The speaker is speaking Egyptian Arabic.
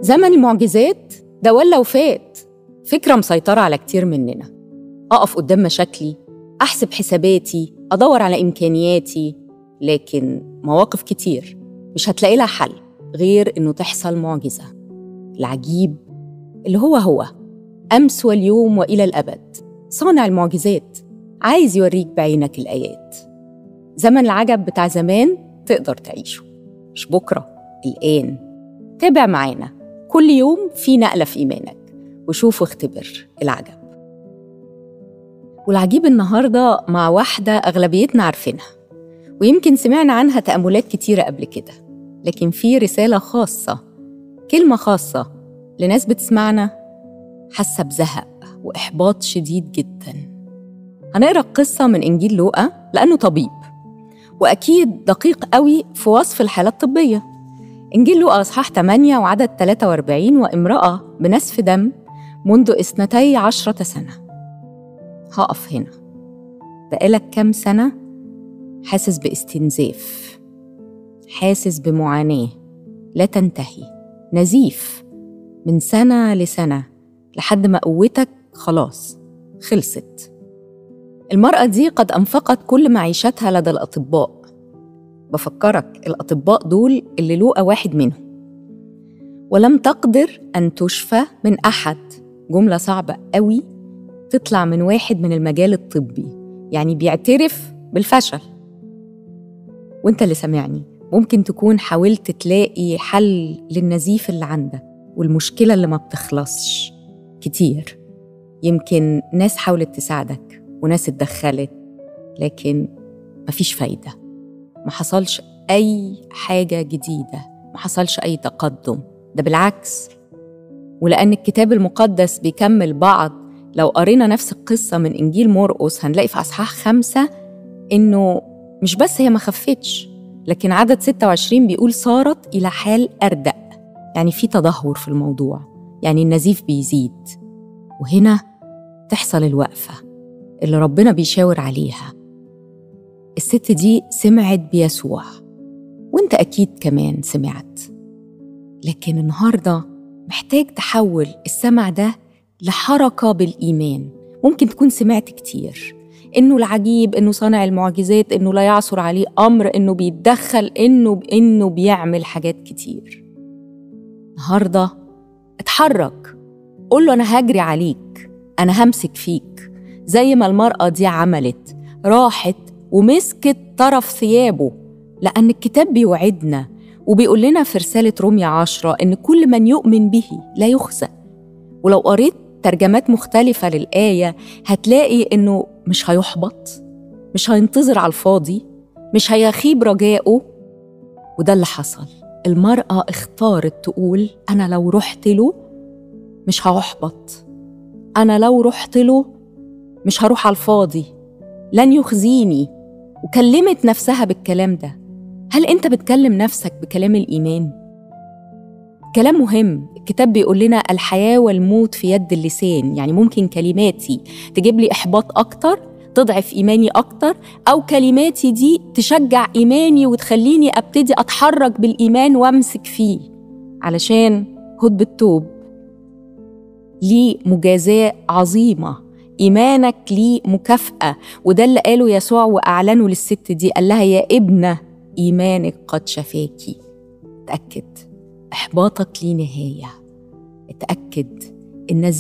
زمن المعجزات ده ولا وفات فكرة مسيطرة على كتير مننا أقف قدام مشاكلي أحسب حساباتي أدور على إمكانياتي لكن مواقف كتير مش هتلاقي لها حل غير إنه تحصل معجزة العجيب اللي هو هو أمس واليوم وإلى الأبد صانع المعجزات عايز يوريك بعينك الآيات زمن العجب بتاع زمان تقدر تعيشه مش بكرة الآن تابع معانا كل يوم في نقلة في إيمانك وشوف واختبر العجب والعجيب النهاردة مع واحدة أغلبيتنا عارفينها ويمكن سمعنا عنها تأملات كتيرة قبل كده لكن في رسالة خاصة كلمة خاصة لناس بتسمعنا حاسة بزهق وإحباط شديد جدا هنقرأ قصة من إنجيل لوقا لأنه طبيب وأكيد دقيق قوي في وصف الحالة الطبية إنجيل لوقا أصحاح 8 وعدد 43 وامرأة بنسف دم منذ اثنتي عشرة سنة هقف هنا بقالك كام سنة حاسس باستنزاف حاسس بمعاناة لا تنتهي نزيف من سنة لسنة لحد ما قوتك خلاص خلصت المرأة دي قد أنفقت كل معيشتها لدى الأطباء بفكرك الأطباء دول اللي لوقا واحد منهم ولم تقدر أن تشفى من أحد جملة صعبة قوي تطلع من واحد من المجال الطبي يعني بيعترف بالفشل وانت اللي سامعني ممكن تكون حاولت تلاقي حل للنزيف اللي عندك والمشكلة اللي ما بتخلصش كتير يمكن ناس حاولت تساعدك وناس اتدخلت لكن مفيش فايدة ما حصلش أي حاجة جديدة ما حصلش أي تقدم ده بالعكس ولأن الكتاب المقدس بيكمل بعض لو قرينا نفس القصة من إنجيل مرقس هنلاقي في أصحاح خمسة إنه مش بس هي ما خفتش لكن عدد 26 بيقول صارت إلى حال أردأ يعني في تدهور في الموضوع يعني النزيف بيزيد وهنا تحصل الوقفة اللي ربنا بيشاور عليها الست دي سمعت بيسوع وانت أكيد كمان سمعت لكن النهاردة محتاج تحول السمع ده لحركة بالإيمان ممكن تكون سمعت كتير إنه العجيب إنه صانع المعجزات إنه لا يعثر عليه أمر إنه بيتدخل إنه إنه بيعمل حاجات كتير النهاردة اتحرك قول له أنا هجري عليك أنا همسك فيك زي ما المرأة دي عملت راحت ومسكت طرف ثيابه لأن الكتاب بيوعدنا وبيقول لنا في رسالة رومية عشرة إن كل من يؤمن به لا يخزى ولو قريت ترجمات مختلفة للآية هتلاقي إنه مش هيحبط مش هينتظر على الفاضي مش هيخيب رجائه وده اللي حصل المرأة اختارت تقول أنا لو رحت له مش هحبط أنا لو رحت له مش هروح على الفاضي لن يخزيني وكلمت نفسها بالكلام ده هل أنت بتكلم نفسك بكلام الإيمان؟ كلام مهم الكتاب بيقول لنا الحياة والموت في يد اللسان يعني ممكن كلماتي تجيب لي إحباط أكتر تضعف إيماني أكتر أو كلماتي دي تشجع إيماني وتخليني أبتدي أتحرك بالإيمان وأمسك فيه علشان هدب التوب ليه مجازاة عظيمة إيمانك ليه مكافأة وده اللي قاله يسوع وأعلنه للست دي قال لها يا ابنة إيمانك قد شفاكي تأكد إحباطك ليه نهاية اتأكد إن